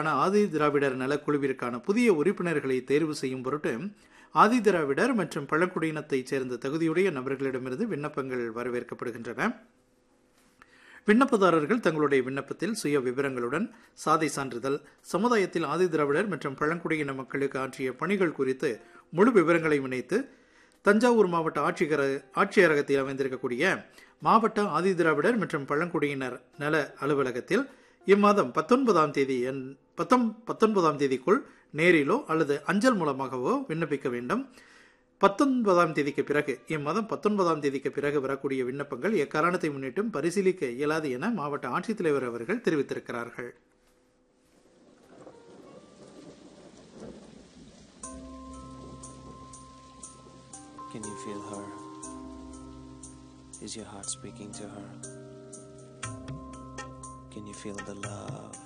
தலைமையிலான ஆதி திராவிடர் நலக்குழுவிற்கான புதிய உறுப்பினர்களை தேர்வு செய்யும் பொருட்டு ஆதி திராவிடர் மற்றும் பழங்குடியினத்தைச் சேர்ந்த தகுதியுடைய நபர்களிடமிருந்து விண்ணப்பங்கள் வரவேற்கப்படுகின்றன விண்ணப்பதாரர்கள் தங்களுடைய விண்ணப்பத்தில் சுய விவரங்களுடன் சாதை சான்றிதழ் சமுதாயத்தில் ஆதி திராவிடர் மற்றும் பழங்குடியின மக்களுக்கு ஆற்றிய பணிகள் குறித்து முழு விவரங்களை இணைத்து தஞ்சாவூர் மாவட்ட ஆட்சியர ஆட்சியரகத்தில் அமைந்திருக்கக்கூடிய மாவட்ட ஆதி திராவிடர் மற்றும் பழங்குடியினர் நல அலுவலகத்தில் இம்மாதம் பத்தொன்பதாம் தேதி என் பத்தொம் பத்தொன்பதாம் தேதிக்குள் நேரிலோ அல்லது அஞ்சல் மூலமாகவோ விண்ணப்பிக்க வேண்டும் பத்தொன்பதாம் தேதிக்கு பிறகு இம்மாதம் பத்தொன்பதாம் தேதிக்கு பிறகு வரக்கூடிய விண்ணப்பங்கள் எக்காரணத்தை முன்னிட்டும் பரிசீலிக்க இயலாது என மாவட்ட ஆட்சித்தலைவர் அவர்கள் தெரிவித்திருக்கிறார்கள் Can you feel her? Is your heart speaking to her? Can you feel the love